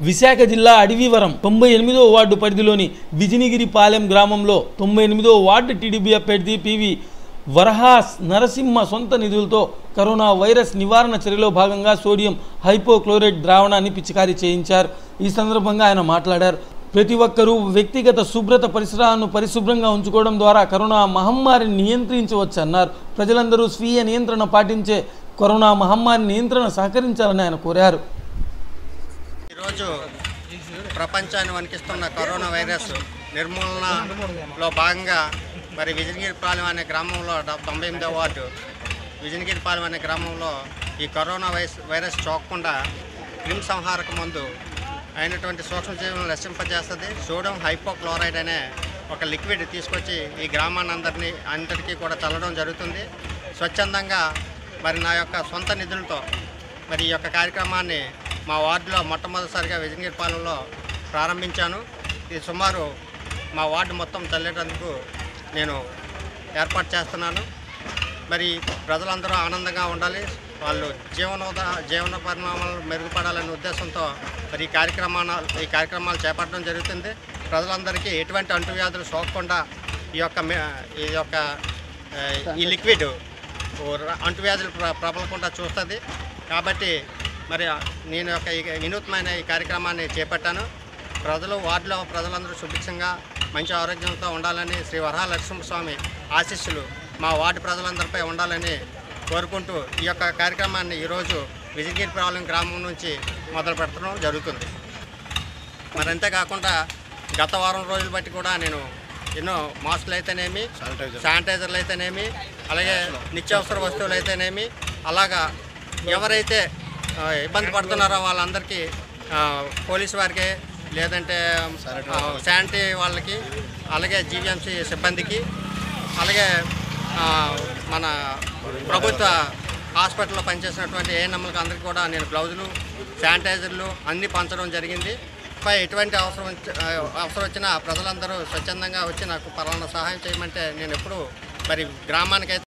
విశాఖ జిల్లా అడవివరం తొంభై ఎనిమిదో వార్డు పరిధిలోని విజినిగిరి పాలెం గ్రామంలో తొంభై ఎనిమిదో వార్డు టీడీపీ అభ్యర్థి పివి వరహాస్ నరసింహ సొంత నిధులతో కరోనా వైరస్ నివారణ చర్యలో భాగంగా సోడియం హైపోక్లోరైడ్ ద్రావణాన్ని పిచికారీ చేయించారు ఈ సందర్భంగా ఆయన మాట్లాడారు ప్రతి ఒక్కరూ వ్యక్తిగత శుభ్రత పరిసరాలను పరిశుభ్రంగా ఉంచుకోవడం ద్వారా కరోనా మహమ్మారిని నియంత్రించవచ్చన్నారు ప్రజలందరూ స్వీయ నియంత్రణ పాటించే కరోనా మహమ్మారి నియంత్రణ సహకరించాలని ఆయన కోరారు ఈరోజు ప్రపంచాన్ని వణికిస్తున్న కరోనా వైరస్ నిర్మూలనలో భాగంగా మరి విజయగిరిపాలెం అనే గ్రామంలో డ- తొంభై ఎనిమిదో వార్డు విజయగిరిపాలెం అనే గ్రామంలో ఈ కరోనా వైరస్ వైరస్ సోకకుండా క్రిమి సంహారక మందు అయినటువంటి సూక్ష్మజీవులను నశింపజేస్తుంది సోడియం హైపోక్లోరైడ్ అనే ఒక లిక్విడ్ తీసుకొచ్చి ఈ గ్రామాన్ని అందరినీ అందరికీ కూడా చల్లడం జరుగుతుంది స్వచ్ఛందంగా మరి నా యొక్క సొంత నిధులతో మరి ఈ యొక్క కార్యక్రమాన్ని మా వార్డులో మొట్టమొదటిసారిగా విజయగిరిపాలెంలో ప్రారంభించాను ఇది సుమారు మా వార్డు మొత్తం చల్లేటందుకు నేను ఏర్పాటు చేస్తున్నాను మరి ప్రజలందరూ ఆనందంగా ఉండాలి వాళ్ళు జీవనోద జీవన పరిణామాలు మెరుగుపడాలనే ఉద్దేశంతో మరి ఈ కార్యక్రమాలు ఈ కార్యక్రమాలు చేపట్టడం జరుగుతుంది ప్రజలందరికీ ఎటువంటి అంటువ్యాధులు సోకకుండా ఈ యొక్క మే- ఈ యొక్క ఆ, ఈ లిక్విడ్ ఓ ర- అంటువ్యాధులు ప్ర- ప్రబలకుండా చూస్తుంది కాబట్టి మరి నేను యొక్క ఈ వినూత్నమైన ఈ కార్యక్రమాన్ని చేపట్టాను ప్రజలు వార్డులో ప్రజలందరూ సుభిక్షంగా మంచి ఆరోగ్యంతో ఉండాలని శ్రీ వరహాలక్ష్మస్వామి ఆశీస్సులు మా వార్డు ప్రజలందరిపై ఉండాలని కోరుకుంటూ ఈ యొక్క కార్యక్రమాన్ని ఈరోజు విజయగిరిపాలెం గ్రామం నుంచి మొదలు పెట్టడం జరుగుతుంది మరి అంతేకాకుండా గత వారం రోజులు బట్టి కూడా నేను ఎన్నో మాస్కులు అయితేనేమి శానిటైజర్లు అయితేనేమి అలాగే నిత్యావసర వస్తువులు అయితేనేమి అలాగా ఎవరైతే ఆ, ఇబ్బంది పడుతున్నారో వాళ్ళందరికీ ఆ, పోలీసు వారికి లేదంటే ఆ, శానిటరీ వాళ్ళకి అలాగే జీవీఎంసీ సిబ్బందికి అలాగే ఆ, మన ప్రభుత్వ హాస్పిటల్లో పనిచేసినటువంటి ఏఎన్ఎంలకు అందరికీ కూడా నేను గ్లౌజులు శానిటైజర్లు అన్నీ పంచడం జరిగింది పై ఎటువంటి అవసరం వచ్చి- ఆ, అవసరం వచ్చినా ప్రజలందరూ స్వచ్ఛందంగా వచ్చి నాకు పలానా సహాయం చేయమంటే నేను ఎప్పుడు మరి గ్రామానికైతే